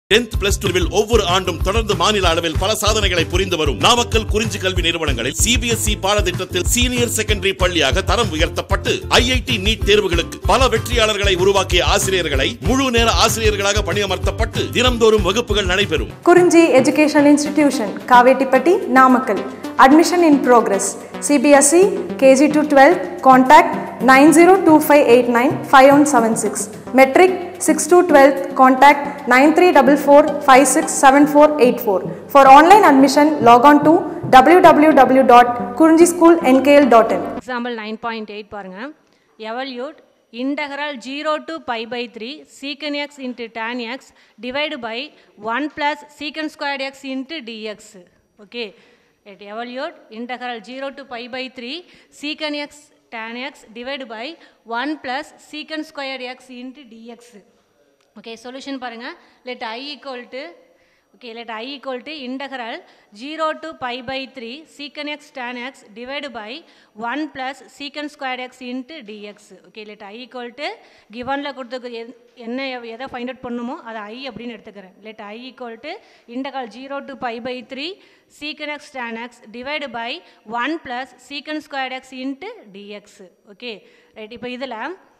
tenth plus டூவில் ஒவ்வொரு ஆண்டும் தொடர்ந்து மாநில அளவில் பல சாதனைகளை புரிந்து வரும் நாமக்கல் குறிஞ்சி கல்வி நிறுவனங்களில் சிபிஎஸ்இ பாடத்திட்டத்தில் சீனியர் செகண்டரி பள்ளியாக தரம் உயர்த்தப்பட்டு ஐஐடி நீட் தேர்வுகளுக்கு பல வெற்றியாளர்களை உருவாக்கிய ஆசிரியர்களை முழு நேர ஆசிரியர்களாக பணியமர்த்தப்பட்டு தினம்தோறும் வகுப்புகள் நடைபெறும் Kurinji educational institution Kavettipatti Namakkal admission in progress CBSE KG to twelve contact nine zero two five eight nine five one seven six matric six to twelfth contact nine three double four five six seven four eight four for online admission log to W W W dot Kurinji school NKL dot in example nine point eight பாருங்கள் evaluate integral zero to pi by three secant x into tan x divide by one plus secant squared x into dx okay எட் evaluate integral zero to pi by three secant x tan x divided by 1 plus secant squared x into dx okay solution பாருங்க let i equal to okay let i equal to integral 0 to pi by 3 secant x tan x divided by 1 plus secant squared x into dx okay let i equal to givenல கொடுத்து என்ன எதை find out பண்ணுமோ அதை i அப்படின்னு எடுத்துக்கிறேன் let i equal to integral 0 to pi by 3 secant x tan x divided by 1 plus secant squared x into dx okay right இப்போ இதில்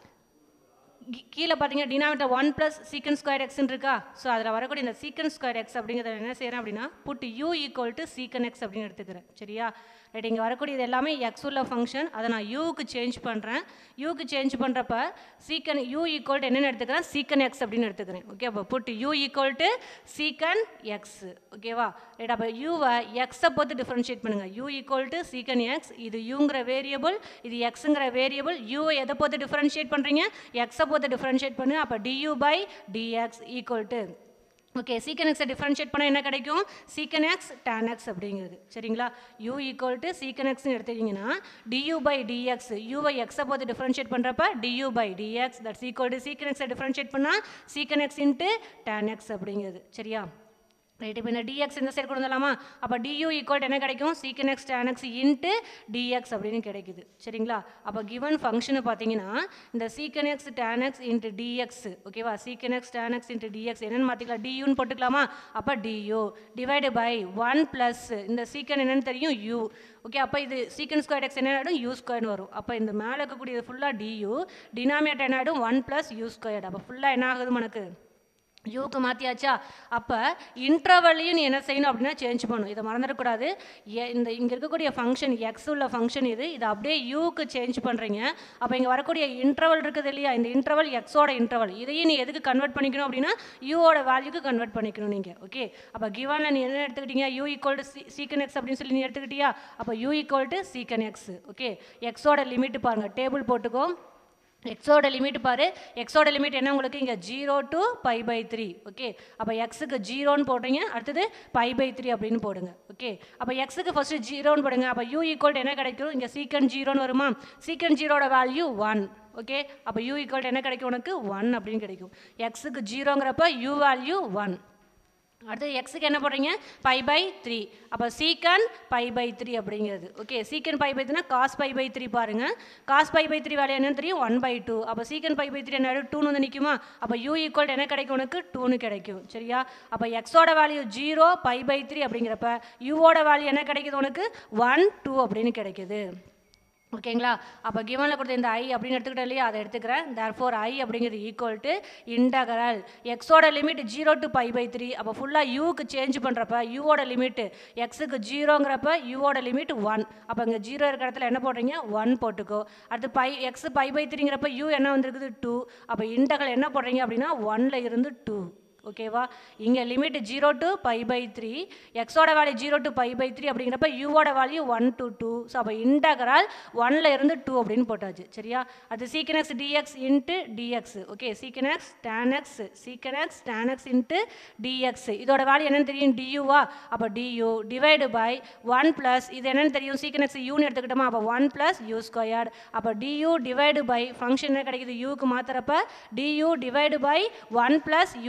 கீ- கீழே பார்த்தீங்கன்னா denominator one plus secant squared எக்ஸ்ன்னு இருக்கா ஸோ அதில் வரக்கூடிய இந்த சீக்கன் ஸ்கொயர் எக்ஸ் அப்படிங்கிறத என்ன செய்கிறேன் அப்படின்னா put u equal to secant x அப்படின்னு எடுத்துக்கிறேன் சரியா ரைட் இங்கே வரக்கூடியது எல்லாமே எக்ஸ் உள்ள ஃபங்க்ஷன் அதை நான் யூக்கு சேஞ்ச் பண்ணுறேன் யூக்கு சேஞ்ச் பண்ணுறப்ப சீக்கன் யூ ஈக்குவல் டு என்னென்னு எடுத்துக்கிறேன் சீக்கன் எக்ஸ் அப்படின்னு எடுத்துக்கிறேன் ஓகே அப்போ put u equal to secant x ஓகேவா ரைட் அப்போ யூவை எக்ஸை பொறுத்து டிஃப்ரென்ஷியேட் பண்ணுங்கள் u equal to secant x இது யூங்கிற வேரியபிள் இது எக்ஸுங்கிற வேரியபிள் யூவை எதை பொறுத்து டிஃப்ரென்ஷியேட் பண்ணுறீங்க எக்ஸை பொறுத்து டிஃப்ரென்ஷியேட் பண்ணு அப்போ d u by dx equal to okay secant எக்ஸை டிஃப்ரென்ஷியேட் பண்ணால் என்ன கிடைக்கும் சீக்கன் எக்ஸ் டேன் எக்ஸ் அப்படிங்கிறது சரிங்களா யூ ஈக்குவல் டு சீக்கன் எக்ஸ்னு எடுத்துக்கிங்கன்னா டியூ பை டிஎக்ஸ் யூவை எக்ஸை போது டிஃப்ரென்ஷியேட் பண்ணுறப்ப due by d x that's equal to secant எக்ஸை டிஃப்ரென்ஷியேட் பண்ணால் சீக்கன் எக்ஸ் இன்ட்டு டேன் எக்ஸ் அப்படிங்கிறது சரியா ரைட் இப்போ இந்த டிஎக்ஸ் இந்த சைடு கொண்டு வந்துடலாமா அப்போ டியூ ஈக்குவல் என்ன கிடைக்கும் secant x tan x into dx அப்படின்னு கிடைக்குது சரிங்களா அப்போ கிவன் ஃபங்க்ஷனை பார்த்தீங்கன்னா இந்த secant x tan x into dx ஓகேவா secant x tan x into d x என்னென்னு மாற்றிக்கலாம் டியூன்னு போட்டுக்கலாமா அப்போ due divide by one plus இந்த சீக்கன் என்னன்னு தெரியும் யூ ஓகே அப்போ இது சீக்கன் ஸ்கொயர் எக்ஸ் என்ன ஆகிடும் யூ ஸ்கொயர்னு வரும் அப்போ இந்த மேலே இருக்கக்கூடியது ஃபுல்லாக டியூ டினாமினேட்டர் என்ன ஆகிடும் ஒன் ப்ளஸ் யூ ஸ்கொயர்டு அப்போ ஃபுல்லாக என்ன ஆகுது உனக்கு யூக்கு மாற்றியாச்சா அப்போ இன்டர்வல்லையும் நீ என்ன செய்யணும் அப்படின்னா சேஞ்ச் பண்ணணும் இதை மறந்துடக்கூடாது எ- இந்த இங்கே இருக்கக்கூடிய ஃபங்க்ஷன் எக்ஸ் உள்ள ஃபங்க்ஷன் இது இதை அப்படியே யூக்கு சேஞ்ச் பண்ணுறீங்க அப்போ இங்கே வரக்கூடிய இன்டர்வல் இருக்குது இல்லையா இந்த இன்டர்வல் எக்ஸோட இன்டர்வல் இதையும் நீ எதுக்கு கன்வெர்ட் பண்ணிக்கணும் அப்படின்னா யூவோட வேல்யூக்கு கன்வெர்ட் பண்ணிக்கணும் நீங்கள் ஓகே அப்போ கிவானில் நீ என்ன எடுத்துக்கிட்டீங்க u equal to secant x அப்படின்னு சொல்லி நீ எடுத்துக்கிட்டியா அப்போ u equal to secant x okay எக்ஸோட லிமிட் பாருங்கள் டேபிள் போட்டுக்கோ எக்ஸோட லிமிட் பாரு எக்ஸோட லிமிட் என்ன உங்களுக்கு இங்கே zero to pi by three okay அப்போ எக்ஸுக்கு ஜீரோன்னு போடுறீங்க அடுத்தது பை பை த்ரீ அப்படின்னு போடுங்க ஓகே அப்போ எக்ஸுக்கு ஃபஸ்ட்டு ஜீரோன்னு போடுங்க அப்போ யூ ஈக்குவல் என்ன கிடைக்கும் இங்கே சீக்கன் ஜீரோன்னு வருமா சீக்கன் ஜீரோட வேல்யூ ஒன் ஓகே அப்போ யூ ஈக்குவல் என்ன கிடைக்கும் உனக்கு ஒன் அப்படின்னு கிடைக்கும் எக்ஸுக்கு ஜீரோங்கிறப்ப யூ வேல்யூ ஒன் அடுத்து எக்ஸுக்கு என்ன போடுறீங்க பை பை த்ரீ அப்போ சீக்கன் பை பை த்ரீ அப்படிங்கிறது ஓகே சீக்கன் பை பை த்ரீனா காஸ் பை பை த்ரீ பாருங்க காஸ் பை பை த்ரீ வேலை என்னன்னு தெரியும் ஒன் பை டூ அப்போ சீக்கன் பை பை த்ரீ என்ன டூன்னு வந்து நிற்குமா அப்போ யூ ஈக்குவல் என்ன கிடைக்கும் உனக்கு டூன்னு கிடைக்கும் சரியா அப்போ எக்ஸோட value zero pi by three அப்படிங்கிறப்ப யூவோட வேல்யூ என்ன கிடைக்குது உனக்கு ஒன் டூ அப்படின்னு கிடைக்குது ஓகேங்களா அப்போ கிவனில் கொடுத்த இந்த ஐ அப்படின்னு எடுத்துக்கிட்டேன் இல்லையா அதை எடுத்துக்கிறேன் தேர் ஃபோர் ஐ அப்படிங்கிறது ஈக்குவல் டு இன்டகரல் எக்ஸோட limit zero to pi by three அப்போ ஃபுல்லாக யூக்கு சேஞ்ச் பண்ணுறப்ப யூவோட லிமிட் எக்ஸுக்கு ஜீரோங்கிறப்ப யூவோட லிமிட் ஒன் அப்போ இங்கே ஜீரோ இருக்கிற இடத்துல என்ன போடுறீங்க ஒன் போட்டுக்கோ அடுத்து பை எக்ஸ் பை பை த்ரீங்கிறப்ப யூ என்ன வந்திருக்குது டூ அப்போ இன்டகரல் என்ன போடுறீங்க அப்படின்னா ஒன்ல இருந்து டூ ஓகேவா இங்கே limit zero to pi by three எக்ஸோட value zero to pi by three அப்படிங்கிறப்ப யூவோட value one to two so அப்போ இன்டகரால் ஒன்ல இருந்து டூ அப்படின்னு போட்டாச்சு சரியா அது secant x d x into dx okay secant x tan x secant x tan x into d x இதோட வேல்யூ என்னன்னு தெரியும் டியூவா அப்போ due divide by one plus இது என்னன்னு தெரியும் சீக்கனெக்ஸ் யூன்னு எடுத்துக்கிட்டோமா அப்போ ஒன் ப்ளஸ் யூ ஸ்கொயர்டு அப்போ டியூ டிவைடு பை ஃபங்க்ஷன் என்ன கிடைக்குது யூக்கு மாத்துறப்ப d u divide by one plus u square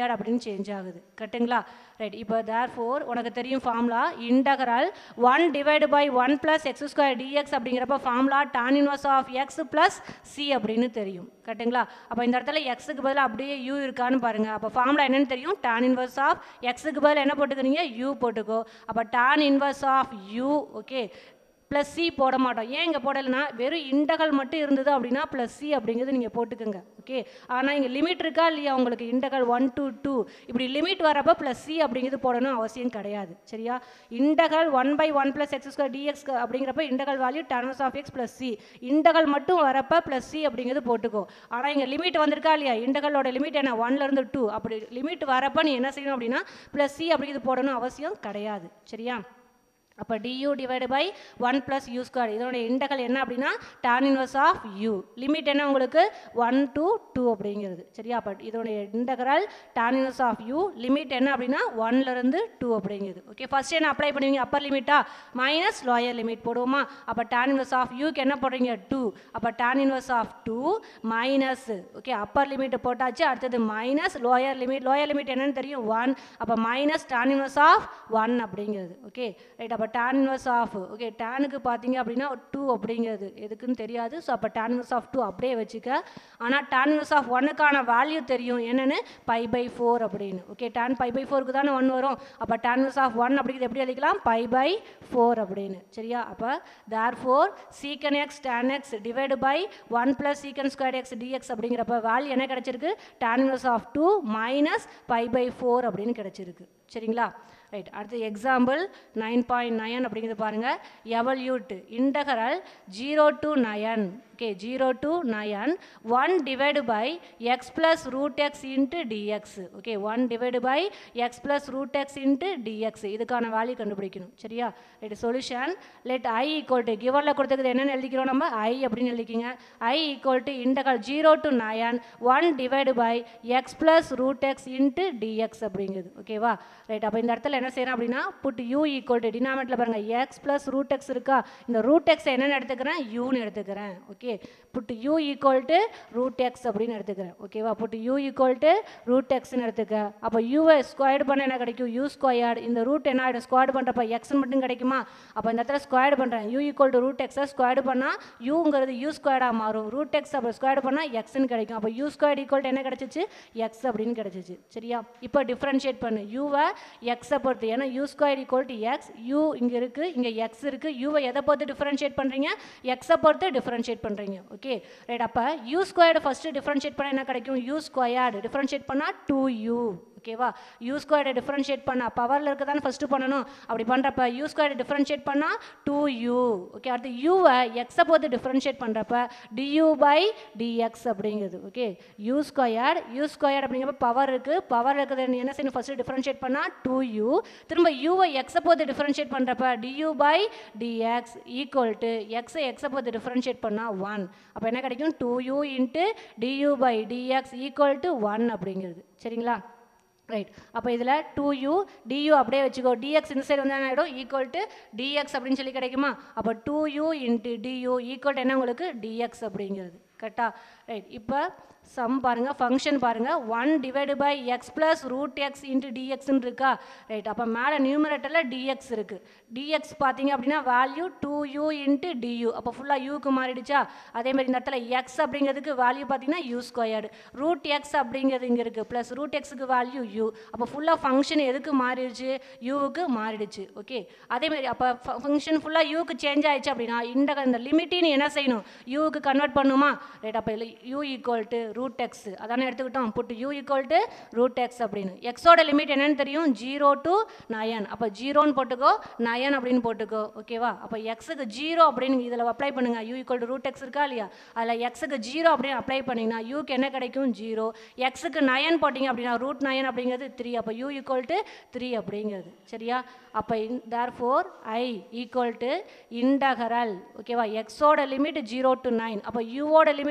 squared அப்படின்னு சேஞ்ச் ஆகுது கரெக்டுங்களா ரைட் இப்போ தேர் ஃபோர் உனக்கு தெரியும் formula integral one divide by one plus x square d x அப்படிங்கிறப்ப formula tan inverse of x plus C அப்படின்னு தெரியும் கரெக்டுங்களா அப்போ இந்த இடத்துல எக்ஸுக்கு பதிலாக அப்படியே யூ இருக்கான்னு பாருங்கள் அப்போ ஃபார்முலா என்னன்னு தெரியும் டான் இன்வர்ஸ் ஆஃப் எக்ஸுக்கு பதில் என்ன போட்டுக்கிறீங்க யூ போட்டுக்கோ அப்போ tan inverse of u okay plus C போட மாட்டோம் ஏன் இங்கே போடலைன்னா வெறும் இண்டகல் மட்டும் இருந்தது அப்படின்னா ப்ளஸ் சி அப்படிங்கிறது நீங்கள் போட்டுக்கோங்க ஓகே ஆனால் இங்கே லிமிட் இருக்கா இல்லையா உங்களுக்கு இண்டகல் ஒன் to டூ இப்படி லிமிட் வரப்போ ப்ளஸ் சி அப்படிங்கிறது போடணும் அவசியம் கிடையாது சரியா integral one by one plus x square d x அப்படிங்கிறப்ப integral value tan inverse of x plus C integral மட்டும் வரப்போ ப்ளஸ் சி அப்படிங்கிறது போட்டுக்கோ ஆனால் இங்கே லிமிட் வந்திருக்கா இல்லையா இண்டகலோட லிமிட் என்ன ஒன்லேருந்து டூ அப்படி லிமிட் வரப்போ நீ என்ன செய்யணும் அப்படின்னா ப்ளஸ் சி அப்படிங்கிறது போடணும் அவசியம் கிடையாது சரியா அப்போ due divide by one plus u square இதோட இண்டகல் என்ன அப்படின்னா tan inverse of u limit என்ன உங்களுக்கு ஒன் to டூ அப்படிங்கிறது சரியா அப்போ இதோடைய integral tan inverse of u limit என்ன அப்படின்னா ஒன்லேருந்து டூ அப்படிங்கிறது ஓகே ஃபஸ்ட் என்ன அப்ளை பண்ணுவீங்க அப்பர் லிமிட்டா மைனஸ் லோயர் லிமிட் போடுவோமா அப்போ டான் இன்வர்ஸ் ஆஃப் யூக்கு என்ன போடுறீங்க டூ அப்போ tan inverse of two minus okay upper limit போட்டாச்சு அடுத்தது minus lower limit lower limit என்னன்னு தெரியும் ஒன் அப்போ minus tan inverse of one அப்படிங்கிறது ஓகே ரைட் அப்போ tan இன்வர்ஸ் ஆஃப் ஓகே டேனுக்கு பார்த்தீங்க அப்படின்னா டூ அப்படிங்கிறது எதுக்குன்னு தெரியாது ஸோ அப்போ tan இன்வர்ஸ் ஆஃப் டூ அப்படியே வச்சுக்க ஆனால் tan இன்வர்ஸ் ஆஃப் ஒன்னுக்கான வேல்யூ தெரியும் என்னென்னு பை பை ஃபோர் அப்படின்னு ஓகே tan பை பை ஃபோருக்கு தானே ஒன் வரும் அப்போ tan இன்வர்ஸ் ஆஃப் ஒன் அப்படிங்கிறது எப்படி எழுதிக்கலாம் பை பை ஃபோர் அப்படின்னு சரியா அப்போ therefore secant x tan x divide by one plus secant square x dx அப்படிங்கிறப்ப வேல்யூ என்ன கிடைச்சிருக்கு tan inverse of two minus pi by four அப்படின்னு கிடைச்சிருக்கு சரிங்களா ரைட் அடுத்து எக்ஸாம்பிள் நைன் பாயிண்ட் நயன் அப்படிங்கிறது பாருங்கள் evaluate integral zero to nine okay zero to nine one divide by x plus root x into dx okay one divide by x plus root x into dx இதுக்கான வேல்யூ கண்டுபிடிக்கணும் சரியா right solution let I equal to கிவரில் கொடுத்தது என்னென்னு எழுதிக்கிறோம் நம்ம I அப்படின்னு எழுதிக்கிங்க I equal to integral zero to nine one divide by x plus root x into dx அப்படிங்கிறது ஓகேவா ரைட் அப்போ இந்த இடத்துல என்ன செய்யறேன் அப்படின்னா புட் யூ ஈக்குவல் டு டினாமெட்டில் பாருங்கள் எக்ஸ் ப்ளஸ் ரூட் எக்ஸ் இருக்கா இந்த ரூட் எக்ஸ் என்னென்னு எடுத்துக்கிறேன் யூன்னு எடுத்துக்கிறேன் okay put u equal to root x அப்படின்னு எடுத்துக்கிறேன் ஓகேவா put u equal to root எக்ஸ்னு எடுத்துக்க அப்போ யூவை ஸ்கொயர்டு பண்ண என்ன கிடைக்கும் யூ ஸ்கொயர்டு இந்த ரூட் என்ன ஆகிடும் ஸ்கொயர்டு பண்ணுறப்ப எக்ஸ் மட்டும் கிடைக்குமா அப்போ இந்த இடத்துல ஸ்கொயர்டு பண்ணுறேன் யூ ஈக்குவல் டு ரூட் எக்ஸை ஸ்கொயர்டு பண்ணால் யூங்கிறது யூ ஸ்கொயர்டாக மாறும் ரூட் எக்ஸ் அப்போ ஸ்கொயர்டு பண்ணால் எக்ஸ்னு கிடைக்கும் அப்போ யூ ஸ்கொயர்டு ஈக்குவல் என்ன கிடச்சிச்சு எக்ஸ் அப்படின்னு கிடச்சிச்சு சரியா இப்போ டிஃப்ரென்ஷியேட் பண்ணு யூவை எக்ஸை பொறுத்து ஏன்னா u square equal to x u இங்கே இருக்குது இங்கே எக்ஸ் இருக்குது யூவை எதை பொறுத்து டிஃப்ரென்ஷியேட் பண்ணுறீங்க எக்ஸை பொறுத்து டிஃப்ரென்ஷியேட் பண்ணுறீங்க ஓகே ரைட் அப்போ யூ ஸ்கொயர்டு ஃபஸ்ட்டு டிஃப்ரென்ஷியேட் பண்ணால் என்ன கிடைக்கும் யூ ஸ்கொயர்டு டிஃப்ரென்ஷியேட் பண்ணால் டூ யூ ஓகேவா யூ ஸ்கொயர்டை டிஃப்ரென்ஷியேட் பண்ண பவரில் இருக்க தானே ஃபஸ்ட்டு பண்ணணும் அப்படி பண்ணுறப்ப யூ ஸ்கொயர்டை டிஃப்ரென்ஷியேட் பண்ணால் டூ யூ ஓகே அடுத்து யூவை எக்ஸை பொறுத்து டிஃப்ரென்ஷியேட் பண்ணுறப்ப டியூ பை டிஎக்ஸ் அப்படிங்கிறது okay u squared u squared அப்படிங்கிறப்ப பவர் இருக்குது பவர் இருக்கிறது நீ என்ன செய்யணும் ஃபஸ்ட்டு டிஃப்ரென்ஷியேட் பண்ணால் டூ யூ திரும்ப யூவை எக்ஸை பொறுத்து டிஃப்ரென்ஷியேட் பண்ணுறப்ப due by dx equal to எக்ஸை எக்ஸை பொறுத்து டிஃப்ரென்ஷியேட் பண்ணால் ஒன் அப்போ என்ன கிடைக்கும் two u into du by dx equal to one அப்படிங்கிறது சரிங்களா ரைட் அப்போ இதில் டூ யூ டியூ அப்படியே வச்சுக்கோ டிஎக்ஸ் இந்த சைடு வந்து என்ன ஆகிடும் ஈக்குவல் டு டிஎக்ஸ் அப்படின்னு சொல்லி கிடைக்குமா அப்போ two u into du equal to என்ன உங்களுக்கு டிஎக்ஸ் அப்படிங்கிறது கரெக்டா ரைட் இப்போ சம் பாருங்கள் ஃபங்க்ஷன் பாருங்கள் one divide by x plus root x into டிஎக்ஸ்ன்னு இருக்கா ரைட் அப்போ மேலே நியூமரேட்டரில் டிஎக்ஸ் இருக்குது டிஎக்ஸ் பார்த்தீங்க அப்படின்னா value two u into du அப்போ ஃபுல்லாக யூக்கு மாறிடுச்சா அதே மாதிரி இந்த இடத்துல எக்ஸ் அப்படிங்கிறதுக்கு வேல்யூ பார்த்தீங்கன்னா யூ ஸ்கொயர்டு ரூட் எக்ஸ் அப்படிங்கிறது இங்கே இருக்குது ப்ளஸ் ரூட் எக்ஸுக்கு வேல்யூ யூ அப்போ ஃபுல்லாக ஃபங்க்ஷன் எதுக்கு மாறிடுச்சு யூவுக்கு மாறிடுச்சு ஓகே அதே மாதிரி அப்போ ஃபங்க்ஷன் ஃபுல்லாக யூக்கு சேஞ்ச் ஆயிடுச்சு அப்படின்னா இந்த இந்த லிமிட்டின்னு என்ன செய்யணும் யூவுக்கு கன்வெர்ட் பண்ணுமா ரைட் அப்போ u equal to root x அதானே எடுத்துக்கிட்டோம் put u equal to root x அப்படின்னு எக்ஸோட லிமிட் என்னன்னு தெரியும் ஜீரோ டு நயன் அப்போ ஜீரோன்னு போட்டுக்கோ நயன் அப்படின்னு போட்டுக்கோ ஓகேவா அப்போ எக்ஸுக்கு ஜீரோ அப்படின்னு இதில் அப்ளை பண்ணுங்க u equal to root x இருக்கா இல்லையா அதில் எக்ஸுக்கு ஜீரோ அப்படின்னு அப்ளை பண்ணிங்கன்னா யூக்கு என்ன கிடைக்கும் ஜீரோ எக்ஸுக்கு நயன் போட்டிங்க அப்படின்னா ரூட் நயன் அப்படிங்கிறது த்ரீ அப்போ யூ ஈக்குவல் டு த்ரீ அப்படிங்கிறது சரியா அப்போ in therefore I equal to integral ஓகேவா எக்ஸோட லிமிட் ஜீரோ டு நைன் அப்போ யூவோட லிமிட் என்ன உங்களுக்கு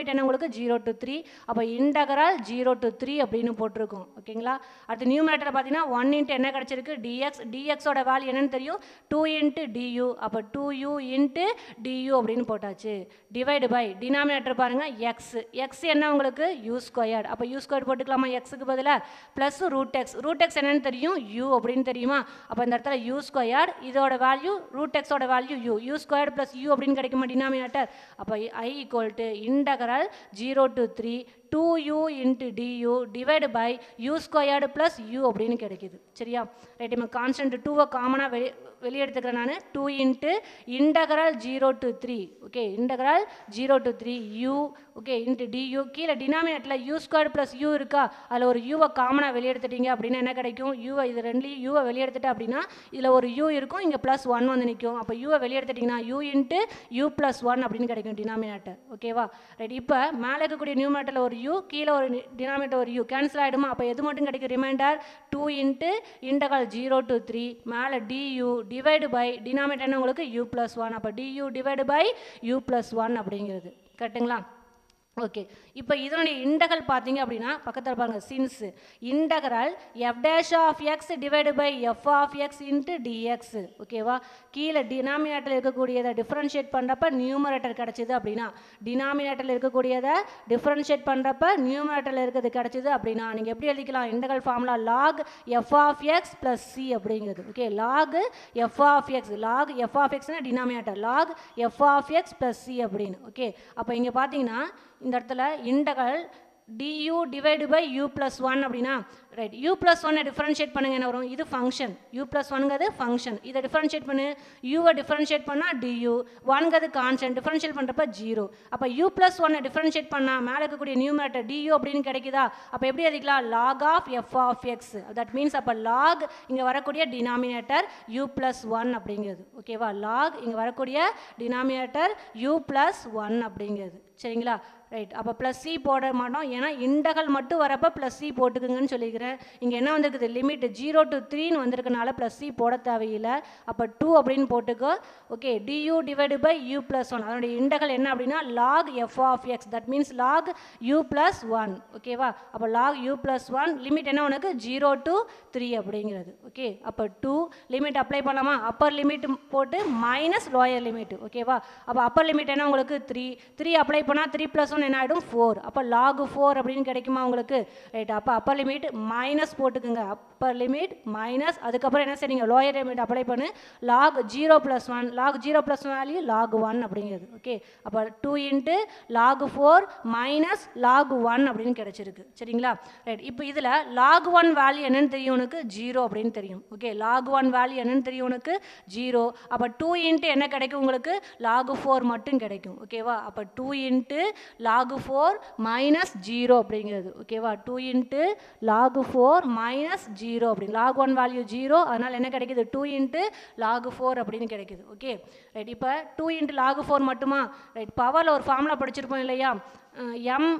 ஜீரோ டு த்ரீ அப்போ இன்டகரல் ஜீரோ டு த்ரீ அப்படின்னு போட்டிருக்கோம் ஓகேங்களா அடுத்து நியூமரேட்டர் பார்த்தீங்கன்னா ஒன் இன்ட்டு என்ன கிடச்சிருக்கு டிஎக்ஸ் டிஎக்ஸோட வேல்யூ என்னன்னு தெரியும் டூ இன்ட்டு டியூ அப்போ டூ யூ இன்ட்டு டியூ அப்படின்னு போட்டாச்சு டிவைடு பை டினாமினேட்டர் பாருங்கள் எக்ஸ் எக்ஸ் என்ன உங்களுக்கு யூ ஸ்கொயர்ட் அப்போ யூ ஸ்கொயர்ட் போட்டுக்கலாமா எக்ஸுக்கு பதிலாக plus root x root x என்னன்னு தெரியும் யூ அப்படின்னு தெரியுமா அப்போ இந்த இடத்துல யூ ஸ்கொயர்ட் இதோட வேல்யூ ரூட் எக்ஸோட value u u squared plus u அப்படின்னு கிடைக்குமா டினாமினேட்டர் அப்போ I equal to integral zero to three two u into due divide by u squared plus u அப்படின்னு கிடைக்குது சரியா ரைட் நம்ம கான்ஸ்டன்ட் டூவை காமனாக வெளி வெளியே எடுத்துக்கிறேன் நான் two into integral zero to three okay integral zero to three u okay into du கீழே டினாமினேட்டில் யூ ஸ்கொயர்டு ப்ளஸ் யூ இருக்கா அதில் ஒரு யூவை காமனாக வெளியே எடுத்துட்டீங்க அப்படின்னா என்ன கிடைக்கும் யூவை இது ரெண்டுலையும் யூவை வெளியே எடுத்துட்டு அப்படின்னா இதில் ஒரு யூ இருக்கும் இங்கே ப்ளஸ் ஒன் வந்து நிற்கும் அப்போ யூவை வெளியே எடுத்துட்டிங்கன்னா u into u plus one அப்படின்னு கிடைக்கும் டினாமினேட்டர் ஓகேவா ரைட் இப்போ மேலே இருக்கக்கூடிய நியூமேட்டரில் ஒரு யூ கீழே ஒரு டினாமினேட்டர் ஒரு யூ கேன்சல் ஆகிடுமா அப்போ எது மட்டும் கிடைக்கும் remainder two into integral zero to three மேலே டியூ டிவைடு பை டினாமினேட்டர் என்ன உங்களுக்கு யூ ப்ளஸ் ஒன் அப்போ due divide by u plus one அப்படிங்கிறது கரெக்டுங்களா ஓகே இப்போ இதனுடைய இண்டகல் பார்த்தீங்க அப்படின்னா பக்கத்தில் பாருங்கள் since integral f dash of x divide by f of x into dx ஓகேவா கீழே டினாமினேட்டர் இருக்கக்கூடியதை டிஃப்ரென்ஷியேட் பண்ணுறப்ப நியூமரேட்டர் கிடச்சிது அப்படின்னா டினாமினேட்டரில் இருக்கக்கூடியதை டிஃப்ரென்ஷியேட் பண்ணுறப்ப நியூமரேட்டரில் இருக்கிறது கிடச்சிது அப்படின்னா நீங்கள் எப்படி எழுதிக்கலாம் integral formula log f of x plus C அப்படிங்கிறது okay log f of x log f of எக்ஸ்னா denominator log f of x plus C அப்படின்னு ஓகே அப்போ இங்கே பார்த்தீங்கன்னா இந்த இடத்துல integral du divide by u plus one அப்படின்னா right u plus ஒன்னை டிஃப்ரென்ஷியேட் பண்ணுங்க என்ன வரும் இது ஃபங்க்ஷன் யூ ப்ளஸ் ஒன்ங்கிறது ஃபங்க்ஷன் இதை டிஃப்ரென்ஷியேட் பண்ணு யூவை டிஃப்ரென்ஷியேட் பண்ணால் டியூ ஒன்ங்கிறது கான்ஸ்டன்ட் டிஃப்ரென்ஷியேட் பண்ணுறப்ப ஜீரோ அப்போ யூ ப்ளஸ் ஒன்னை டிஃப்ரென்ஷியேட் பண்ணால் மேலே இருக்கக்கூடிய நியூமரேட்டர் டியூ அப்படின்னு கிடைக்குதா அப்போ எப்படி எழுதிக்கலாம் log of f of x that means அப்போ லாக் இங்கே வரக்கூடிய டினாமினேட்டர் யூ ப்ளஸ் ஒன் அப்படிங்கிறது ஓகேவா லாக் இங்கே வரக்கூடிய டினாமினேட்டர் யூ ப்ளஸ் ஒன் அப்படிங்கிறது சரிங்களா ரைட் அப்போ ப்ளஸ் சி போட மாட்டோம் ஏன்னா இண்டகல் மட்டும் வரப்போ ப்ளஸ் சி போட்டுக்குங்கன்னு சொல்லிக்கிறேன் இங்கே என்ன வந்திருக்குது லிமிட் ஜீரோ டு த்ரீன்னு வந்திருக்கனால ப்ளஸ் சி போட தேவையில்லை அப்போ டூ அப்படின்னு போட்டுக்கோ okay du divide by u plus one அதனுடைய இண்டகல் என்ன அப்படின்னா log f of x that means log u plus one ஓகேவா அப்போ log u plus one limit என்ன உனக்கு ஜீரோ டு த்ரீ அப்படிங்கிறது ஓகே அப்போ டூ லிமிட் அப்ளை பண்ணலாமா அப்பர் லிமிட் போட்டு மைனஸ் லோயர் லிமிட் ஓகேவா அப்போ அப்பர் லிமிட் என்ன உங்களுக்கு த்ரீ த்ரீ அப்ளை பண்ணால் த்ரீ ப்ளஸ் ஒன் என்ன ஆகிடும் ஃபோர் அப்போ லாக் ஃபோர் அப்படின்னு கிடைக்குமா உங்களுக்கு ரைட் அப்போ அப்பர் லிமிட் மைனஸ் போட்டுக்குங்க அப்பர் லிமிட் மைனஸ் அதுக்கப்புறம் என்ன செய்றீங்க லோயர் லிமிட் அப்ளை பண்ணு log zero plus one log zero plus value log one அப்படிங்கிறது ஓகே அப்போ two into log four minus log one அப்படின்னு கிடைச்சிருக்கு சரிங்களா ரைட் இப்போ இதில் லாக் ஒன் வேல்யூ என்னன்னு தெரியும் உனக்கு ஜீரோ அப்படின்னு தெரியும் ஓகே லாக் ஒன் வேல்யூ என்னன்னு தெரியும் உனக்கு ஜீரோ அப்போ டூ இன்ட்டு என்ன கிடைக்கும் உங்களுக்கு லாக் ஃபோர் மட்டும் கிடைக்கும் ஓகேவா அப்போ two into log four minus zero அப்படிங்கிறது ஓகேவா two into log four minus zero அப்படி லாக் ஒன் வேல்யூ ஜீரோ அதனால் என்ன கிடைக்குது டூ இன்ட்டு லாக் ஃபோர் அப்படின்னு கிடைக்குது ஓகே ரைட் இப்போ டூ இன்ட்டு லாக் ஃபோர் மட்டுமா ரைட் பவரில் ஒரு ஃபார்முலா படிச்சிருப்போம் இல்லையா m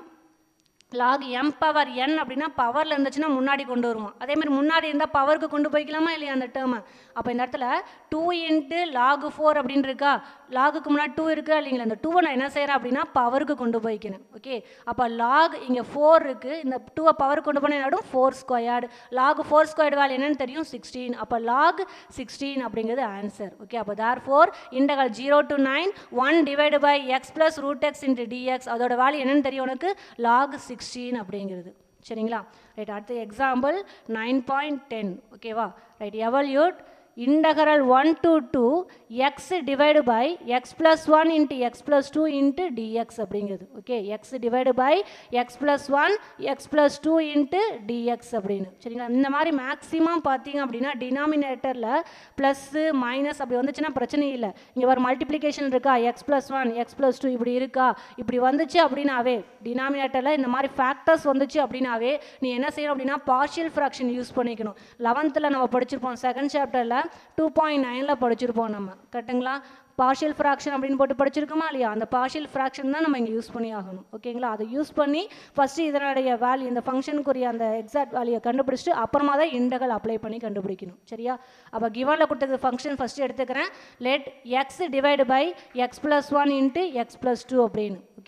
log m power n அப்படின்னா பவரில் இருந்துச்சுன்னா முன்னாடி கொண்டு வருவோம் அதே மாதிரி முன்னாடி இருந்தால் பவருக்கு கொண்டு போய்க்கலாமா இல்லையா அந்த டேர்மை அப்போ இந்த இடத்துல டூ இன்ட்டு லாக் ஃபோர் அப்படின்னு இருக்கா லாகுக்கு முன்னாடி டூ இருக்கா இல்லைங்களா அந்த டூவை நான் என்ன செய்கிறேன் அப்படின்னா பவருக்கு கொண்டு போய்க்கணும் ஓகே அப்போ லாக் இங்கே ஃபோர் இருக்குது இந்த டூவை பவர் கொண்டு போனால் என்ன four squared log four squared value என்னன்னு தெரியும் சிக்ஸ்டீன் அப்போ லாக் சிக்ஸ்டீன் அப்படிங்கிறது ஆன்சர் ஓகே அப்போ therefore integral zero to nine one divide by x plus root x into dx அதோட வேல்யூ என்னன்னு தெரியும் உனக்கு லாக் சிக்ஸ்டீன் அப்படிங்கிறது சரிங்களா ரைட் அடுத்த எக்ஸாம்பிள் நைன் பாயிண்ட் டென் ஓகேவா right evaluate integral 1 to 2 x divided by x plus 1 into x plus 2 into dx அப்படிங்கிறது ஓகே x divided by x plus 1 x plus 2 into dx அப்படின்னு சரிங்களா இந்த மாதிரி மேக்ஸிமம் பார்த்தீங்க அப்படின்னா டினாமினேட்டரில் ப்ளஸ்ஸு மைனஸ் அப்படி வந்துச்சுன்னா பிரச்சனை இல்லை இங்கே ஒரு மல்டிப்ளிகேஷன் இருக்கா x plus one x plus two இப்படி இருக்கா இப்படி வந்துச்சு அப்படின்னாவே டினாமினேட்டரில் இந்த மாதிரி ஃபேக்டர்ஸ் வந்துச்சு அப்படின்னாவே நீ என்ன செய்யணும் அப்படின்னா பார்ஷியல் ஃப்ராக்ஷன் யூஸ் பண்ணிக்கணும் லெவன்த்தில் நம்ம படிச்சிருப்போம் செகண்ட் சாப்டரில் டூ பாயிண்ட் நைனில் படிச்சிருப்போம் நம்ம கரெக்டுங்களா பார்ஷியல் ஃப்ராக்ஷன் அப்படின்னு போட்டு படிச்சிருக்கோமா இல்லையா அந்த பார்ஷியல் ஃப்ராக்ஷன் தான் நம்ம இங்கே யூஸ் பண்ணி ஆகணும் ஓகேங்களா அதை யூஸ் பண்ணி ஃபஸ்ட்டு இதனுடைய வேல்யூ இந்த ஃபங்க்ஷனுக்குரிய அந்த எக்ஸாக்ட் வேல்யூயை கண்டுபிடிச்சிட்டு அப்புறமா தான் இண்டகல் அப்ளை பண்ணி கண்டுபிடிக்கணும் சரியா அப்போ கிவனில் கொடுத்தது ஃபங்க்ஷன் ஃபஸ்ட்டு எடுத்துக்கிறேன் let x divide by x plus one into x plus two அப்படின்னு ஓகே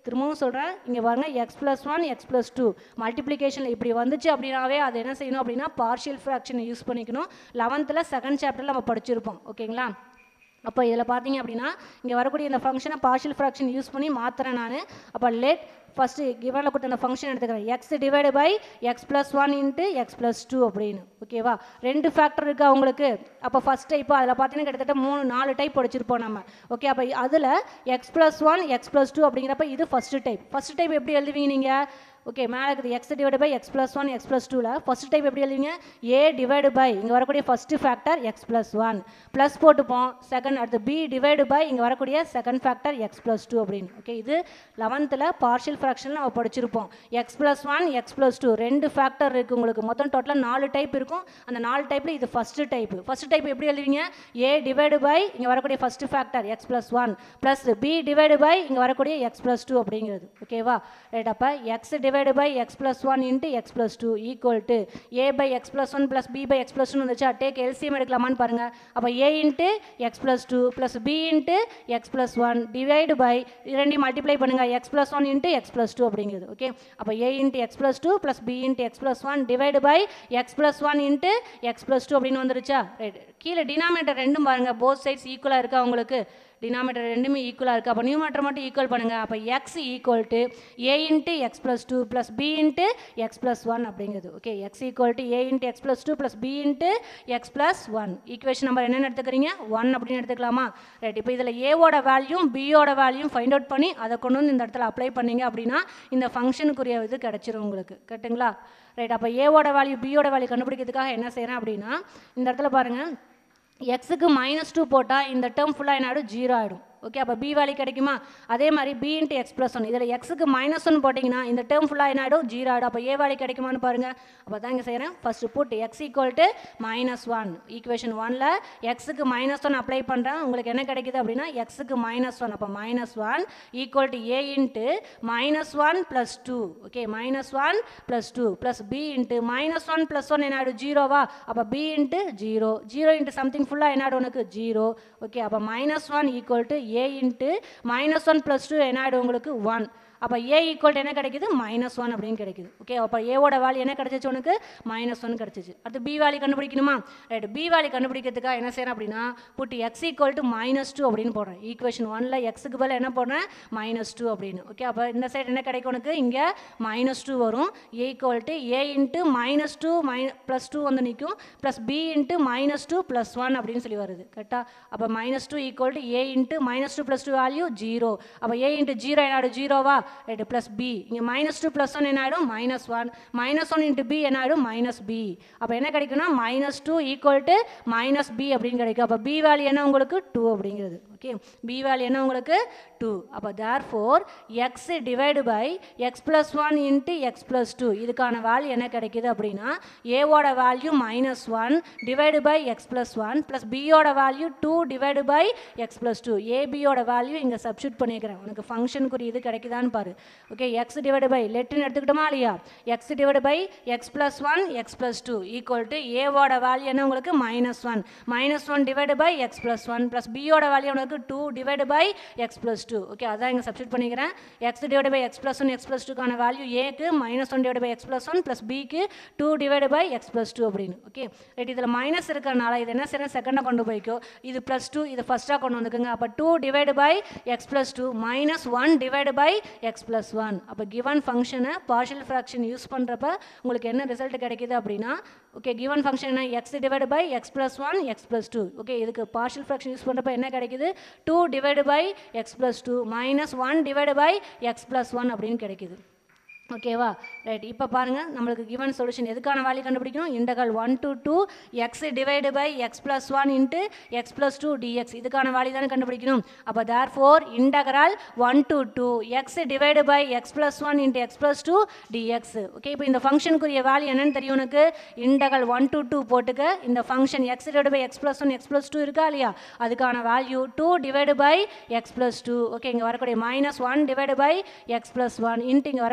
திரும்பவும் சொல்கிறேன் இங்கே பாருங்க x plus one x plus two மல்டிப்ளிகேஷனில் இப்படி வந்துச்சு அப்படின்னாவே அது என்ன செய்யணும் அப்படின்னா பார்ஷியல் ஃப்ராக்ஷனை யூஸ் பண்ணிக்கணும் லெவன்த்தில் செகண்ட் சாப்டரில் நம்ம படிச்சிருப்போம் ஓகேங்களா அப்போ இதில் பார்த்தீங்க அப்படின்னா இங்கே வரக்கூடிய இந்த ஃபங்க்ஷனை பார்ஷியல் ஃப்ராக்ஷன் யூஸ் பண்ணி மாற்றுறேன் நான் அப்போ லேட் ஃபஸ்ட்டு கிவனில் கொடுத்த அந்த ஃபங்க்ஷன் எடுத்துக்கிறேன் x divide by x plus one into x plus two அப்படின்னு ஓகேவா ரெண்டு ஃபேக்டர் இருக்கா உங்களுக்கு அப்போ ஃபஸ்ட் டைப் அதில் பார்த்தீங்கன்னா கிட்டத்தட்ட மூணு நாலு டைப் படிச்சிருப்போம் நம்ம ஓகே அப்போ அதில் x plus one x plus two அப்படிங்கிறப்ப இது ஃபஸ்ட்டு டைப் ஃபஸ்ட் டைப் எப்படி எழுதுவீங்க நீங்கள் ஓகே மேலே இருக்குது x divide by x plus one x plus டூவில் ஃபஸ்ட் டைப் எப்படி எழுதுவீங்க ஏ டிவைடு பை இங்கே வரக்கூடிய first factor x plus one plus போட்டுப்போம் செகண்ட் அடுத்து பி டிவைடு பை இங்கே வரக்கூடிய second factor x plus two அப்படின்னு ஓகே இது லெவன்த்தில் பார்ஷியல் ஃப்ராக்ஷனில் நம்ம படிச்சிருப்போம் x plus one x plus two ரெண்டு ஃபேக்டர் இருக்குது உங்களுக்கு மொத்தம் டோட்டலாக நாலு டைப் இருக்கும் அந்த நாலு டைப்பில் இது ஃபஸ்ட்டு டைப் ஃபஸ்ட் டைப் எப்படி எழுதுவீங்க ஏ டிவைடு பை இங்கே வரக்கூடிய first factor x plus one plus B divide by இங்கே வரக்கூடிய எக்ஸ் ப்ளஸ் டூ அப்படிங்கிறது ஓகேவா ரைட் அப்போ x divided by x plus 1 into x plus 2 equal to a by x plus 1 plus b by x plus 2 வந்துச்சா take LCM எடுக்கலாமான்னு பாருங்க அப்போ a into x plus 2 plus b into x plus 1 divide by இரண்டையும் multiply பண்ணுங்க x plus 1 into x plus 2 அப்படிங்கிறது okay அப்போ a into x plus 2 plus b into x plus 1 divide by x plus 1 into x plus 2 அப்படின்னு வந்துருச்சா right கீழே denominator ரெண்டும் பாருங்க both sides ஈக்குவலாக இருக்கா உங்களுக்கு டினாமினேட்டர் ரெண்டுமே ஈக்குவலாக இருக்குது அப்போ நியூமேட்டர் மட்டும் ஈக்குவல் பண்ணுங்கள் அப்போ x equal to A into x plus two plus B into x plus one அப்படிங்கிறது okay x equal to A into x plus two plus B into x plus one equation number என்னென்னு எடுத்துக்கிறீங்க one அப்படின்னு எடுத்துக்கலாமா right இப்போ இதில் ஏவோட வேல்யூம் பியோட வேல்யூம் ஃபைண்ட் அவுட் பண்ணி அதை கொண்டு வந்து இந்த இடத்துல அப்ளை பண்ணீங்க அப்படின்னா இந்த ஃபங்க்ஷனுக்குரிய இது கிடச்சிரும் உங்களுக்கு கரெக்ட்டுங்களா ரைட் அப்போ ஏவோட வேல்யூ பியோட வேல்யூ கண்டுபிடிக்கிறதுக்காக என்ன செய்கிறேன் அப்படின்னா இந்த இடத்துல பாருங்கள் எக்ஸுக்கு மைனஸ் டூ போட்டால் இந்த டேர்ம் ஃபுல்லாக என்ன ஆகிடும் ஜீரோ ஆகிடும் ஓகே அப்போ பி வேல்யூ கிடைக்குமா அதே மாதிரி B into x plus one இதில் எக்ஸுக்கு மைனஸ் ஒன் போட்டிங்கன்னா இந்த டேர்ம் ஃபுல்லாக என்ன ஆகிடும் ஜீரோ ஆகிடும் அப்போ ஏ வேல்யூ கிடைக்குமான்னு பாருங்கள் அப்போ தான் இங்கே செய்கிறேன் first put x equal to minus one equation ஒனில் எக்ஸுக்கு மைனஸ் ஒன் அப்ளை பண்ணுறேன் உங்களுக்கு என்ன கிடைக்குது அப்படின்னா எக்ஸுக்கு மைனஸ் ஒன் அப்போ minus one equal to A into minus one plus two okay minus one plus two plus B into minus one plus one என்ன ஆகிடும் ஜீரோவா அப்போ B into zero zero into something ஃபுல்லாக என்ன ஆகிடும் உனக்கு ஜீரோ ஓகே அப்போ minus one equal to A into minus one plus two என்ன ஆகிடும் உங்களுக்கு ஒன் அப்போ ஏ ஈக்குவல் என்ன கிடைக்குது மைனஸ் ஒன் அப்படின்னு கிடைக்குது ஓகே அப்போ ஏவோட வேல்யூ என்ன கிடைச்சிச்சு உனக்கு மைனஸ் ஒன் கிடைச்சிச்சு அடுத்து பி வேல்யூ கண்டுபிடிக்கணுமா ரைட் பி வேல்யூ கண்டுபிடிக்கிறதுக்காக என்ன செய்யறேன் அப்படின்னா put x equal to minus two அப்படின்னு போடுறேன் ஈக்குவேஷன் ஒனில் எக்ஸுக்கு பதில் என்ன போடுறேன் மைனஸ் டூ அப்படின்னு ஓகே அப்போ இந்த சைடு என்ன கிடைக்கும் உனக்கு இங்கே மைனஸ் டூ வரும் a equal to A into minus two மை ப்ளஸ் டூ வந்து நிற்கும் plus B into minus two plus one அப்படின்னு சொல்லி வருது கரெக்டாக அப்போ minus two equal to A into minus two plus two value zero அப்போ ஏ இன்ட்டு ஜீரோ என்ன ஆகிடும் ஜீரோவா ரைட்டு ப்ளஸ் பி இங்கே மைனஸ் டூ ப்ளஸ் ஒன் என்ன ஆகிடும் minus one minus one into b என்ன ஆகிடும் மைனஸ் பி அப்போ என்ன கிடைக்கும்னா minus two equal to minus b அப்படின்னு கிடைக்கும் அப்போ பி வேல்யூ என்ன உங்களுக்கு டூ அப்படிங்கிறது ஓகே பி வேல்யூ என்ன உங்களுக்கு டூ அப்போ therefore x divide by x plus one into x plus two இதுக்கான வேல்யூ என்ன கிடைக்குது அப்படின்னா ஏவோட value minus one divide by x plus one plus பியோட value two divide by x plus two ஏபியோட வேல்யூ இங்கே substitute பண்ணிக்கிறேன் உனக்கு ஃபங்க்ஷனுக்குரிய இது கிடைக்குதான்னு பாரு ஓகே எக்ஸ் டிவைடு பை லெட்டுன்னு எடுத்துக்கிட்டோமா இல்லையா x divide by x plus one x plus two equal to ஏவோட வேல்யூ என்ன உங்களுக்கு minus one minus one divide by x plus one plus பியோட வேல்யூ உனக்கு two divide by x plus two okay அதான் இங்கே சப்ஸ்டியூட் பண்ணிக்கிறேன் x divide by x plus one x plus டூக்கான value ஏக்கு minus one divide by x plus one plus பிக்கு two divide by x plus two அப்படின்னு okay right இதில் minus இருக்கிறனால இது என்ன செய்யணும் செகண்டாக கொண்டு போய்க்கோ இது ப்ளஸ் டூ இது ஃபஸ்ட்டாக கொண்டு வந்துக்குங்க அப்போ two divide by x plus two minus one divide by x plus one அப்போ கிவன் ஃபங்க்ஷனை பார்ஷியல் ஃப்ராக்ஷன் யூஸ் பண்ணுறப்ப உங்களுக்கு என்ன ரிசல்ட் கிடைக்குது அப்படின்னா ஓகே கிவன் ஃபங்க்ஷன் என்ன x divide by x plus one x plus two okay இதுக்கு partial fraction use பண்ணுறப்ப என்ன கிடைக்குது two divide by x plus two minus one divide by x plus one அப்படின்னு கிடைக்குது ஓகேவா ரைட் இப்போ பாருங்கள் நம்மளுக்கு கிவன் சொல்யூஷன் எதுக்கான வேல்யூ கண்டுபிடிக்கணும் integral one to two x divide by x plus one into x plus two dx இதுக்கான value தானே கண்டுபிடிக்கணும் அப்போ therefore integral one to two x divide by x plus one into x plus two dx okay இப்போ இந்த ஃபங்க்ஷனுக்குரிய value என்னன்னு தெரியும் உனக்கு integral one to two போட்டுக்க இந்த function x divide by x plus one x plus two இருக்கா இல்லையா அதுக்கான value two divide by x plus two okay இங்கே வரக்கூடிய minus one divide by x plus one into இங்கே வரக்கூடிய டி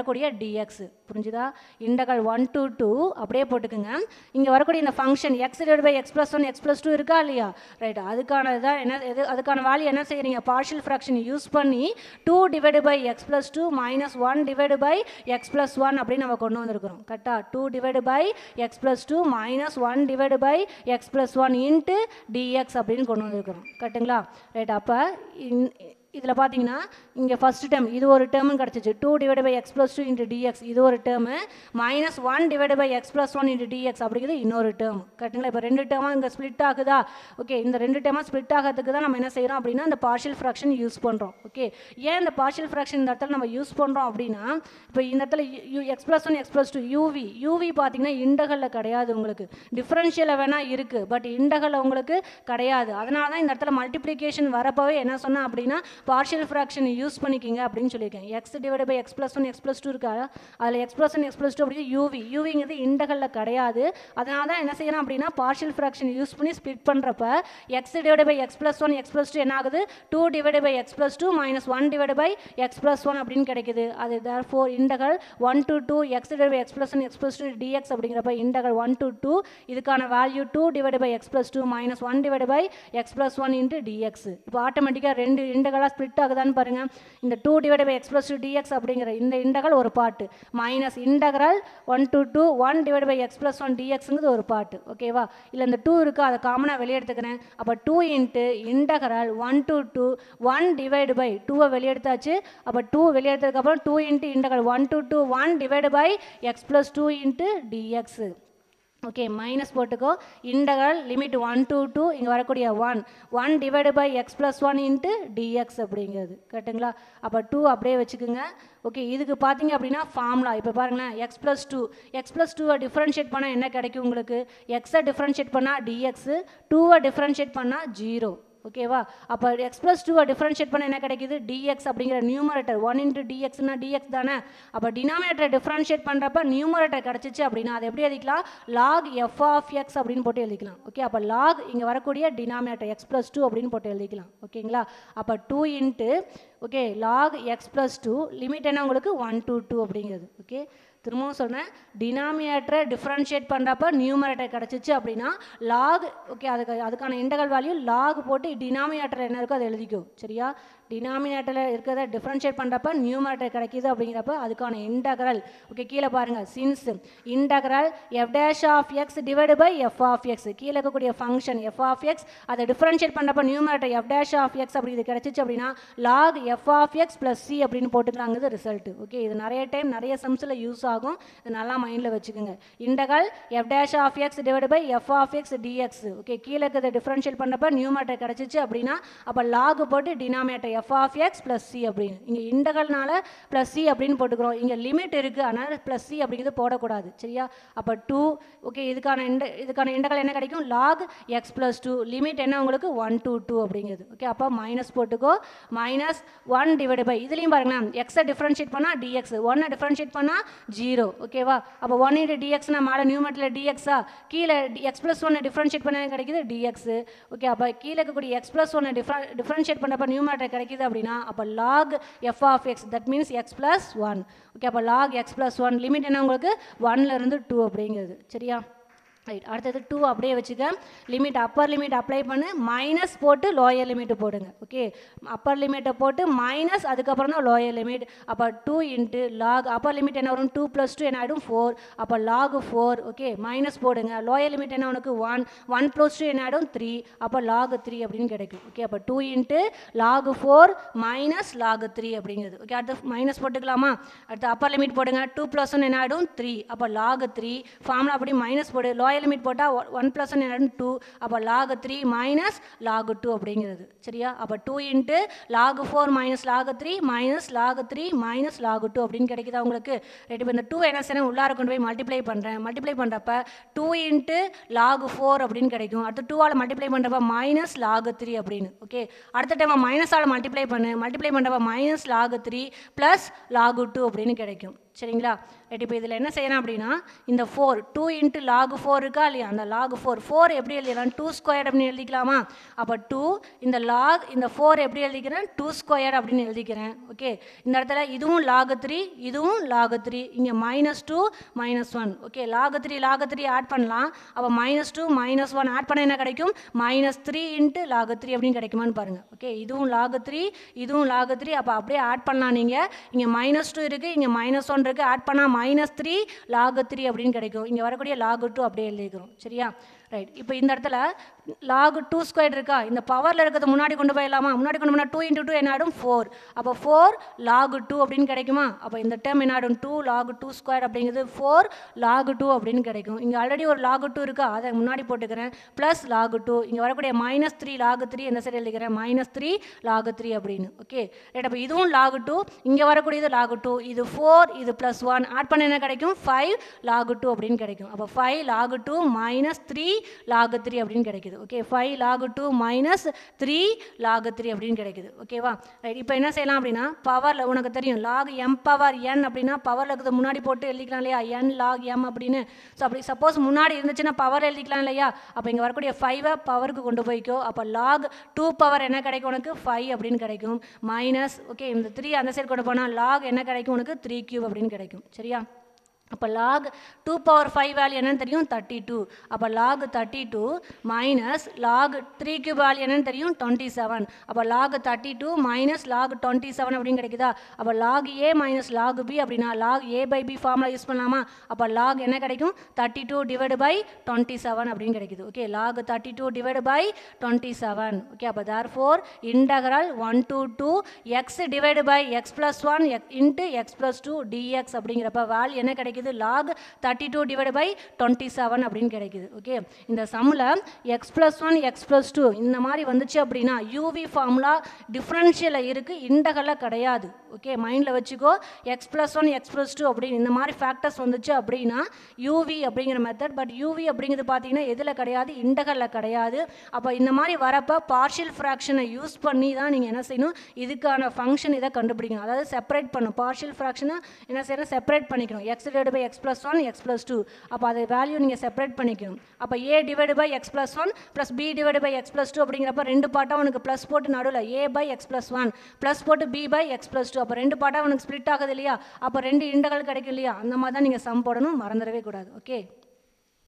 டிஎக்ஸ் புரிஞ்சுதா இன்டகல் ஒன் டு டூ அப்படியே போட்டுக்குங்க இங்கே வரக்கூடிய இந்த function x divide by x plus one x plus two இருக்கா இல்லையா ரைட் அதுக்கான தான் என்ன எது அதுக்கான வேல்யூ என்ன செய்கிறீங்க பார்ஷியல் ஃப்ராக்ஷன் யூஸ் பண்ணி two divide by x plus two minus one divide by x plus one அப்படின்னு நம்ம கொண்டு வந்திருக்கிறோம் கரெக்டா two divide by x plus two minus one divide by x plus one into dx அப்படின்னு கொண்டு வந்திருக்கிறோம் கரெக்டுங்களா ரைட் அப்போ இதில் பார்த்தீங்கன்னா இங்கே ஃபஸ்ட் டேர்ம் இது ஒரு டேர்மு கிடச்சிச்சு two divide by x plus two into dx இது ஒரு term minus one divide by x plus one into dx அப்படிங்கிறது இன்னொரு டேர்ம் கரெக்டுங்களா இப்போ ரெண்டு டேர்மாக இங்கே ஸ்ப்ளிட் ஆகுதா ஓகே இந்த ரெண்டு டேர்மாக ஸ்ப்ளிட் ஆகிறதுக்கு தான் நம்ம என்ன செய்கிறோம் அப்படின்னா இந்த பார்ஷியல் ஃப்ராக்ஷன் யூஸ் பண்ணுறோம் ஓகே ஏன் இந்த பார்ஷியல் ஃப்ராக்ஷன் இந்த இடத்துல நம்ம யூஸ் பண்ணுறோம் அப்படின்னா இப்போ இந்த இடத்துல u x plus one x plus two uv uv பார்த்தீங்கன்னா இண்டகலில் கிடையாது உங்களுக்கு டிஃப்ரென்ஷியலில் வேணால் இருக்குது பட் இண்டகலில் உங்களுக்கு கிடையாது அதனால தான் இந்த இடத்துல மல்டிப்ளிகேஷன் வரப்போவே என்ன சொன்னேன் அப்படின்னா பார்ஷியல் ஃப்ராக்ஷன் யூஸ் பண்ணிக்கிங்க அப்படின்னு சொல்லியிருக்கேன் x divide by x plus one x plus two இருக்கா அதில் x plus one x plus two அப்படி யூவி யூவிங்கிறது இண்டகலில் கிடையாது அதனால தான் என்ன செய்யணும் அப்படின்னா பார்ஷியல் ஃப்ராக்ஷன் யூஸ் பண்ணி ஸ்ப்ளிட் பண்ணுறப்ப x divide by x plus one x plus two என்ன ஆகுது two divide by x plus two minus one divide by x plus one அப்படின்னு கிடைக்குது அது therefore integral one to two X divide by x plus one x plus two dx அப்படிங்கிறப்ப integral one to two இதுக்கான value two divide by x plus two minus one divide by x plus one into dx இப்போ ஆட்டோமேட்டிக்காக ரெண்டு இண்டகலாக split ஆகுதான்னு பாருங்க இந்த two divide by x plus two dx அப்படிங்கிற இந்த இண்டகல் ஒரு part minus integral one to two one divide by x plus one டிஎக்ஸுங்கிறது ஒரு பாட்டு ஓகேவா இல்லை இந்த டூ இருக்குது அதை காமனாக வெளியே எடுத்துக்கிறேன் அப்போ two into integral one to two one divide by டூவை வெளியெடுத்தாச்சு அப்போ டூ வெளியெடுத்ததுக்கப்புறம் two into integral one to two one divide by x plus two into dx okay minus போட்டுக்கோ integral limit one two two இங்கே வரக்கூடிய one one divide by x plus one into dx அப்படிங்கிறது கரெக்டுங்களா அப்போ two அப்படியே வச்சுக்கோங்க okay இதுக்கு பார்த்தீங்க அப்படின்னா ஃபார்முலா இப்போ பாருங்களேன் x plus two x plus டூவை டிஃப்ரென்ஷியேட் பண்ணால் என்ன கிடைக்கும் உங்களுக்கு எக்ஸை டிஃப்ரென்ஷியேட் பண்ணால் டிஎக்ஸு டூவை டிஃப்ரென்ஷியேட் பண்ணால் ஜீரோ ஓகேவா அப்போ எக்ஸ் ப்ளஸ் டூவை டிஃப்ரென்ஷியேட் பண்ண என்ன கிடைக்குது டிஎக்ஸ் அப்படிங்கிற நியூமரேட்டர் ஒன் இன்ட்டு டிஎக்ஸ்னா டிஎக்ஸ் தானே அப்போ டினாமினேட்டரை டிஃப்ரென்ஷியேட் பண்ணுறப்ப நியூமரேட்டர் கிடச்சிச்சு அப்படின்னா அதை எப்படி எழுதிக்கலாம் லாக் எஃப் ஆஃப் எக்ஸ் அப்படின்னு போட்டு எழுதிக்கலாம் ஓகே அப்போ லாக் இங்கே வரக்கூடிய டினாமினேட்டர் எக்ஸ் ப்ளஸ் டூ அப்படின்னு போட்டு எழுதிக்கலாம் ஓகேங்களா அப்போ two into okay log x plus two limit என்ன உங்களுக்கு ஒன் டூ டூ அப்படிங்கிறது ஓகே திரும்பவும் சொன்னேன் டினாமினேட்டரை டிஃப்ரென்ஷியேட் பண்ணுறப்ப நியூமரேட்டர் கிடச்சிச்சு அப்படின்னா லாக் ஓகே அதுக்கு அதுக்கான இன்டகல் வேல்யூ லாக் போட்டு டினாமினேட்டர் என்ன இருக்கோ அதை எழுதிக்கோ சரியா டினாமினேட்டரில் இருக்கிறத டிஃப்ரென்ஷியேட் பண்ணுறப்ப நியூமரேட்டர் கிடைக்கிது அப்படிங்கிறப்ப அதுக்கான இன்டகரல் ஓகே கீழே பாருங்கள் since integral f dash of x divide by f of x கீழே இருக்கக்கூடிய ஃபங்க்ஷன் எஃப் ஆஃப் எக்ஸ் அதை டிஃப்ரென்ஷியேட் பண்ணுறப்ப numerator f dash of x அப்படி இது கிடச்சிச்சு அப்படின்னா log f of x plus C அப்படின்னு போட்டுக்கலாங்கிறது ரிசல்ட் ஓகே இது நிறைய டைம் நிறைய சம்ஸில் யூஸ் ஆகும் இது நல்லா மைண்டில் வச்சுக்கோங்க integral f dash of x divide by f of x dx okay கீழே இருக்கிறத டிஃப்ரென்ஷியேட் பண்ணுறப்ப நியூமரேட்டர் கிடச்சிச்சு அப்படின்னா அப்போ லாக் போட்டு denominator f of x plus C அப்படின்னு இங்கே இன்டகல்னால ப்ளஸ் சி அப்படின்னு போட்டுக்கிறோம் இங்கே லிமிட் இருக்குது அதனால் ப்ளஸ் சி அப்படிங்கிறது போடக்கூடாது சரியா அப்போ டூ ஓகே இதுக்கான இண்ட இதுக்கான இன்டகல் என்ன கிடைக்கும் log x plus two limit என்ன உங்களுக்கு ஒன் டூ டூ அப்படிங்கிறது ஓகே அப்போ மைனஸ் போட்டுக்கோ மைனஸ் ஒன் டிவைடு பை இதுலேயும் பாருங்களேன் எக்ஸை டிஃப்ரென்ஷியேட் பண்ணால் டிஎக்ஸ் ஒன்னை டிஃப்ரென்ஷியேட் பண்ணால் ஜீரோ ஓகேவா அப்போ ஒன் இன்ட்டு டிஎக்ஸ்னா மேலே நியூமெட்டில் டிஎக்ஸா கீழே எக்ஸ் ப்ளஸ் ஒன்னை டிஃப்ரென்ஷியேட் பண்ண கிடைக்குது டிஎக்ஸ் ஓகே அப்போ கீழே இருக்கக்கூடிய எக்ஸ் ப்ளஸ் ஒன்னை டிஃப்ரென் டிஃப்ரென்ஷியேட் பண்ணப்போ நியூமெட்டில் கிடைக்குது அப்படின்னா அப்போ log f of x that means x plus one okay அப்போ log x plus one limit என்ன உங்களுக்கு ஒன்லேருந்து டூ அப்படிங்கிறது சரியா ரைட் அடுத்தது டூ அப்படியே வச்சுக்க லிமிட் அப்பர் லிமிட் அப்ளை பண்ணு மைனஸ் போட்டு லோயர் லிமிட் போடுங்க ஓகே அப்பர் லிமிட்டை போட்டு மைனஸ் அதுக்கப்புறம் தான் லோயர் லிமிட் அப்போ two into log upper limit என்ன வரும் டூ ப்ளஸ் டூ என்ன ஆகிடும் ஃபோர் அப்போ லாக் ஃபோர் ஓகே மைனஸ் போடுங்க லோயர் லிமிட் என்ன உனக்கு ஒன் ஒன் ப்ளஸ் டூ என்ன ஆகிடும் த்ரீ அப்போ லாக் த்ரீ அப்படின்னு கிடைக்கும் ஓகே அப்போ two into log four minus log three அப்படிங்கிறது ஓகே அடுத்து மைனஸ் போட்டுக்கலாமா அடுத்து அப்பர் லிமிட் போடுங்க டூ ப்ளஸ் ஒன் என்ன ஆகிடும் த்ரீ அப்போ லாக் த்ரீ ஃபார்முலா அப்படி மைனஸ் போடு லோயர் லிமிட் போட்டால் ஒன் ப்ளஸ் ஒன் என்ன டூ அப்போ log three minus log two அப்படிங்கிறது சரியா அப்போ two into log four minus log three minus log three minus log two அப்படின்னு கிடைக்குதா உங்களுக்கு ரைட் இப்போ இந்த டூ என்ன செய்யணும் உள்ளார கொண்டு போய் மல்டிப்ளை பண்ணுறேன் மல்டிப்ளை பண்ணுறப்ப டூ இன்ட்டு லாக் ஃபோர் அப்படின்னு கிடைக்கும் அடுத்து டூவால் மல்டிப்ளை பண்ணுறப்ப மைனஸ் லாக் த்ரீ அப்படின்னு ஓகே அடுத்த டைம் மைனஸால் மல்டிப்ளை பண்ணு மல்டிப்ளை பண்ணுறப்ப minus log three plus log two அப்படின்னு கிடைக்கும் சரிங்களா ரைட் இப்போ இதில் என்ன செய்யணும் அப்படின்னா இந்த four two into log four இருக்கா இல்லையா அந்த லாக் ஃபோர் ஃபோர் எப்படி எழுதிக்கலாம் டூ ஸ்கொயர் அப்படின்னு எழுதிக்கலாமா அப்போ டூ இந்த லாக் இந்த ஃபோர் எப்படி எழுதிக்கிறேன் டூ ஸ்கொயர் அப்படின்னு எழுதிக்கிறேன் ஓகே இந்த இடத்துல இதுவும் லாக் த்ரீ இதுவும் லாக் த்ரீ இங்கே minus two minus one okay log three log three add பண்ணலாம் அப்போ minus two minus one add பண்ண என்ன கிடைக்கும் minus three into log three அப்படின்னு கிடைக்குமான்னு பாருங்கள் ஓகே இதுவும் லாக் த்ரீ இதுவும் லாக் த்ரீ அப்போ அப்படியே ஆட் பண்ணலாம் நீங்கள் இங்கே மைனஸ் டூ இருக்குது இங்கே மைனஸ் ஒன் இருக்குது ஆட் பண்ணால் மைனஸ் த்ரீ லாக் த்ரீ அப்படின்னு கிடைக்கும் இங்கே வரக்கூடிய லாக் டூ அப்படியே எழுதிக்கிறோம் சரியா ரைட் இப்போ இந்த இடத்துல லாக் டூ ஸ்கொயர் இருக்கா இந்த பவரில் இருக்கிறது முன்னாடி கொண்டு போயிடலாமா முன்னாடி கொண்டு போனால் டூ இன்ட்டு டூ என்ன ஆகிடும் ஃபோர் அப்போ ஃபோர் லாக் டூ அப்படின்னு கிடைக்குமா அப்போ இந்த டேர்ம் என்ன ஆகிடும் டூ லாக் டூ ஸ்கொயர் அப்படிங்கிறது ஃபோர் லாக் டூ அப்படின்னு கிடைக்கும் இங்கே ஆல்ரெடி ஒரு லாக் டூ இருக்கா அதை முன்னாடி போட்டுக்கிறேன் ப்ளஸ் லாக் டூ இங்கே வரக்கூடிய மைனஸ் த்ரீ லாக் த்ரீ இந்த சைடு எழுதிக்கிறேன் மைனஸ் த்ரீ லாக் த்ரீ அப்படின்னு ஓகே ரைட் அப்போ இதுவும் லாக் டூ இங்கே வரக்கூடியது லாக் டூ இது ஃபோர் இது ப்ளஸ் ஒன் ஆட் பண்ண என்ன கிடைக்கும் ஃபைவ் லாக் டூ அப்படின்னு கிடைக்கும் அப்போ five log two minus three log three அப்படின்னு கிடைக்குது okay five log two minus three log three அப்படின்னு கிடைக்குது ஓகேவா ரைட் இப்போ என்ன செய்யலாம் அப்படின்னா பவரில் உனக்கு தெரியும் லாக் எம் பவர் என் அப்படின்னா பவரில் இருக்கிறது முன்னாடி போட்டு எழுதிக்கலாம் இல்லையா என் லாக் எம் அப்படின்னு ஸோ அப்படி சப்போஸ் முன்னாடி இருந்துச்சுன்னா பவர் எழுதிக்கலாம் இல்லையா அப்போ இங்கே வரக்கூடிய ஃபைவை பவருக்கு கொண்டு போய்க்கோ அப்போ லாக் டூ பவர் என்ன கிடைக்கும் உனக்கு ஃபைவ் அப்படின்னு கிடைக்கும் மைனஸ் ஓகே இந்த த்ரீ அந்த சைடு கொண்டு போனால் லாக் என்ன கிடைக்கும் உனக்கு த்ரீ கியூப் அப்படின்னு கிடைக்கும் சரியா அப்போ log two power five value என்னன்னு தெரியும் தேர்ட்டி டூ அப்போ log thirty two minus log three cube value என்னன்னு தெரியும் டுவெண்ட்டி செவன் அப்போ log thirty two minus log twenty seven அப்படின்னு கிடைக்குதா அப்போ log A minus log B அப்படின்னா log A by B formula use பண்ணலாமா அப்போ லாக் என்ன கிடைக்கும் thirty two divide by twenty seven அப்படின்னு கிடைக்குது okay log thirty two divide by twenty seven okay அப்போ therefore integral one two two x divide by x plus one into x plus two dx அப்படிங்கிறப்ப value என்ன கிடைக்குது log thirty two divide by twenty seven அப்படின்னு கிடைக்குது okay இந்த சம்மில் x plus one x plus two இந்த மாதிரி வந்துச்சு அப்படின்னா யூவி ஃபார்முலா டிஃப்ரென்ஷியலில் இருக்குது இண்டகலில் கிடையாது ஓகே மைண்டில் வச்சுக்கோ x plus one x plus two அப்படின்னு இந்த மாதிரி ஃபேக்டர்ஸ் வந்துச்சு அப்படின்னா யூவி அப்படிங்கிற மெத்தட் பட் யூவி அப்படிங்கிறது பார்த்தீங்கன்னா எதில் கிடையாது இண்டகலில் கிடையாது அப்போ இந்த மாதிரி வரப்போ பார்ஷியல் ஃப்ராக்ஷனை யூஸ் பண்ணி தான் நீங்கள் என்ன செய்யணும் இதுக்கான ஃபங்க்ஷன் இதை கண்டுபிடிக்கணும் அதாவது செப்பரேட் பண்ணும் பார்ஷியல் ஃப்ராக்ஷனை என்ன செய்யணும் செப்பரேட் பண்ணிக்கணும் x divide by x plus one x plus two அப்போ அது வேல்யூ நீங்கள் செப்பரேட் பண்ணிக்கணும் அப்போ A divide by x plus one plus B divide by x plus two அப்படிங்கிறப்ப ரெண்டு பாட்டாக உனக்கு ப்ளஸ் போட்டு நடுவில் A by x plus one plus போட்டு B by x plus two அப்போ ரெண்டு பாட்டாக உனக்கு ஸ்ப்ளிட் ஆகுது இல்லையா அப்போ ரெண்டு இண்டகள் கிடைக்கும் இல்லையா அந்த மாதிரி தான் நீங்கள் சம் போடணும் மறந்துடவே கூடாது ஓகே